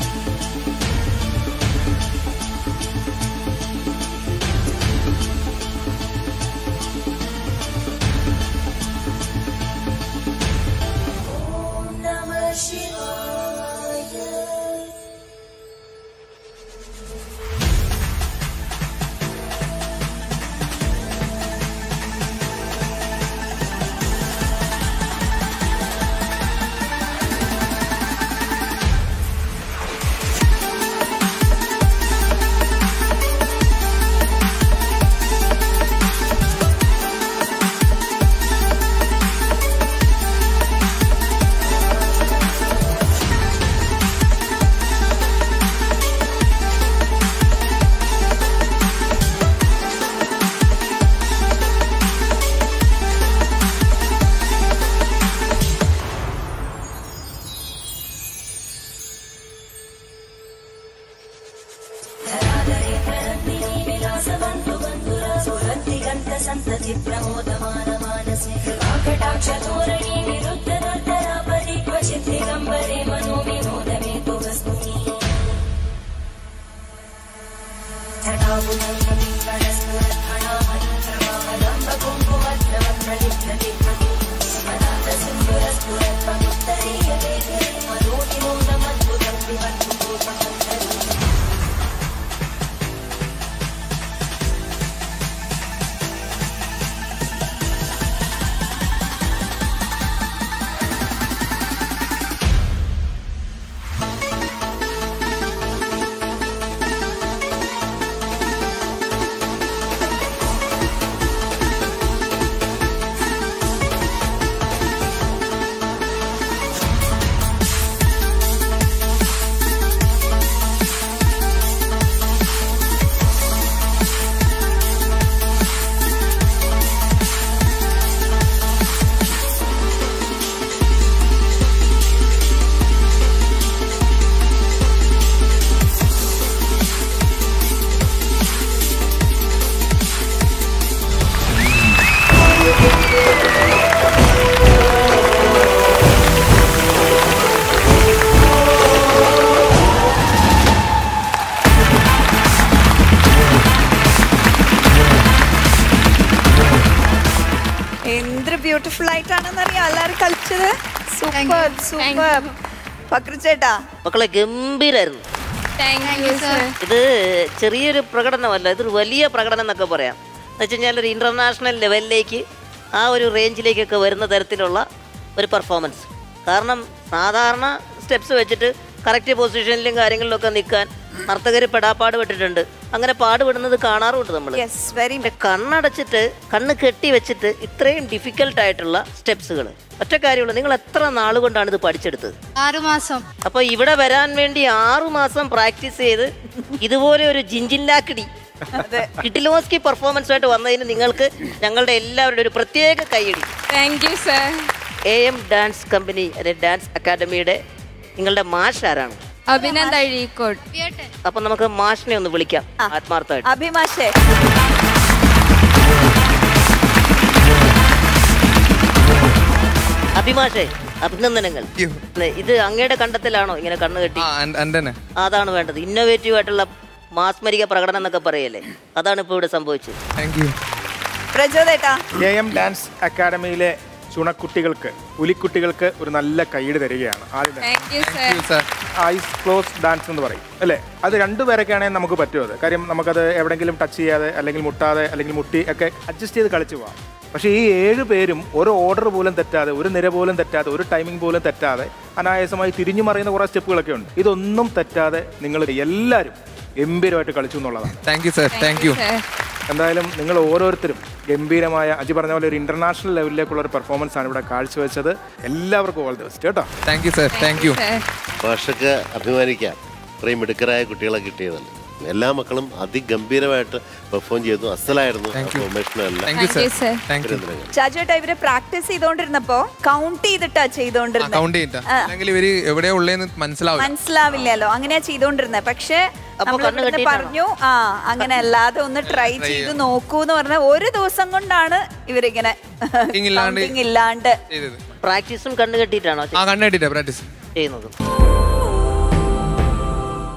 नमः शिवाय सन्तति प्रमोदमानमानसे कृपाकटाक्षधोरणी विरुद्धदर्दरापदि क्वचित् दिगम्बरे मनो विनोदमे तु वस्तुनि എന്ത് ബ്യൂട്ടിഫുൾ ആയിട്ടാണെന്നറിയാം എല്ലാരും കളിച്ചത് സൂപ്പർ സൂപ്പർ പക്രുച്ചേട്ടാ മക്കളെ ഗംഭീരായിരുന്നു ഇത് ചെറിയൊരു പ്രകടനമല്ല ഇതൊരു വലിയ പ്രകടനം എന്നൊക്കെ പറയാം എന്ന് വെച്ച് കഴിഞ്ഞാൽ ഒരു ഇന്റർനാഷണൽ ലെവലിലേക്ക് ആ ഒരു റേഞ്ചിലേക്കൊക്കെ വരുന്ന തരത്തിലുള്ള ഒരു പെർഫോമൻസ് കാരണം സാധാരണ സ്റ്റെപ്സ് വെച്ചിട്ട് കറക്റ്റ് പൊസിഷനിലും കാര്യങ്ങളിലൊക്കെ നിൽക്കാൻ നർത്തകർ പെടാപ്പാട് പെട്ടിട്ടുണ്ട് അങ്ങനെ പാടുപെടുന്നത് കാണാറുണ്ട് നമ്മൾ യെസ് വെരി പക്ഷെ കണ്ണടച്ചിട്ട് കണ്ണ് കെട്ടി വെച്ചിട്ട് ഇത്രയും ഡിഫിക്കൽട്ട് ആയിട്ടുള്ള സ്റ്റെപ്സുകൾ ഒറ്റ കാര്യമുള്ളൂ നിങ്ങൾ എത്ര നാൾ കൊണ്ടാണ് ഇത് പഠിച്ചെടുത്തത് ആറുമാസം അപ്പൊ ഇവിടെ വരാൻ വേണ്ടി ആറു മാസം പ്രാക്ടീസ് ചെയ്ത് ഇതുപോലെ ഒരു ജിഞ്ചില്ലാക്കിടി കിട്ടിലോസ്കി പെർഫോമൻസ് ആയിട്ട് വന്നതിന് നിങ്ങൾക്ക് ഞങ്ങളുടെ എല്ലാവരുടെ ഒരു പ്രത്യേക കൈയടി thank you sir A M dance company അല്ലെ ഡാൻസ് അക്കാഡമിയുടെ നിങ്ങളുടെ മാഷ് ആരാണ് അഭിനന്ദ് അഴീക്കോട് അപ്പൊ നമുക്ക് മാഷിനെ ഒന്ന് വിളിക്കാം ആത്മാർത്ഥമായിട്ട് അഭിമാഷേ അഭിമാഷേ അഭിനന്ദനങ്ങൾ ഇത് അങ്ങയുടെ കണ്ടെത്തലാണോ ഇങ്ങനെ കണ്ണ് കെട്ടി എൻ്റെ അതാണ് വേണ്ടത് ഇന്നോവേറ്റീവ് ആയിട്ടുള്ള മാസ്മരിക പ്രകടനം എന്നൊക്കെ പറയല്ലേ അതാണ് ഇപ്പോൾ ഇവിടെ സംഭവിച്ചത് താങ്ക് യു പ്രചോദേട്ടാ എ എം ഡാൻസ് അക്കാഡമിയിലെ ചുണക്കുട്ടികൾക്ക് പുലിക്കുട്ടികൾക്ക് ഒരു നല്ല കൈയ്യടി തരികയാണ് ആദ്യം തന്നെ thank you sir sir eyes close dance എന്ന് പറയും അല്ലേ അത് രണ്ടുപേരൊക്കെയാണെങ്കിൽ നമുക്ക് പറ്റും അത് കാര്യം നമുക്കത് എവിടെങ്കിലും ടച്ച് ചെയ്യാതെ അല്ലെങ്കിൽ മുട്ടാതെ അല്ലെങ്കിൽ മുട്ടി ഒക്കെ അഡ്ജസ്റ്റ് ചെയ്ത് കളിച്ചു പോവാം പക്ഷേ ഈ ഏഴ് പേരും ഒരു ഓർഡർ പോലും തെറ്റാതെ ഒരു നിര പോലും തെറ്റാതെ ഒരു ടൈമിംഗ് പോലും തെറ്റാതെ അനായാസമായി തിരിഞ്ഞു മറിയുന്ന കുറേ സ്റ്റെപ്പുകളൊക്കെ ഉണ്ട് ഇതൊന്നും തെറ്റാതെ നിങ്ങൾ എല്ലാവരും ഗംഭീരമായിട്ട് കളിച്ചു എന്നുള്ളതാണ് thank you sir thank you എന്തായാലും നിങ്ങൾ ഓരോരുത്തരും ഗംഭീരമായ അജി പറഞ്ഞ പോലെ ഒരു ഇന്റർനാഷണൽ ലെവലിലേക്കുള്ള ഒരു പെർഫോമൻസ് ആണ് ഇവിടെ കാഴ്ചവെച്ചത് എല്ലാവർക്കും ഓൾ ദി ബെസ്റ്റ് കേട്ടോ thank you sir thank you ഭാഷയ്ക്ക് അഭിമാനിക്കാം ഇത്രയും മിടുക്കരായ കുട്ടികളെ കിട്ടിയതല്ല എല്ലാ മക്കളും അതിഗംഭീരമായിട്ട് പെർഫോം ചെയ്തു അസലായിരുന്നു പെർഫോമേഷനും എല്ലാം thank you sir sir. Thank you ചാച്ചുവേട്ടാ ഇവര് പ്രാക്ടീസ് ചെയ്തോണ്ടിരുന്നപ്പോ കൗണ്ട് ചെയ്തിട്ടാ ചെയ്തോണ്ടിരുന്നത് കൗണ്ട് ചെയ്തിട്ടാ അല്ലെങ്കിൽ ഇവര് എവിടെയാ ഉള്ളതെന്ന് മനസ്സിലാവില്ല മനസ്സിലാവില്ലല്ലോ അങ്ങനെയാ ചെയ്തോണ്ടിരുന്നത് പക്ഷെ അപ്പൊ നമ്മൾ കണ്ണ് ഇവിടുന്ന് കെട്ടിയിട്ടാണോ? പറഞ്ഞു ആ അങ്ങനെ അല്ലാതെ ഒന്ന് ട്രൈ ചെയ്ത് നോക്കൂ എന്ന് പറഞ്ഞ ഒരു ദിവസം കൊണ്ടാണ് ഇവരിങ്ങനെ Counting ഇല്ലാണ്ട് counting ഇല്ലാണ്ട് ചെയ്തത് പ്രാക്ടീസും കണ്ണു കെട്ടിയിട്ടാണോ ആ കണ്ണെട്ടിട്ടാ പ്രാക്ടീസ് ചെയ്യുന്നത്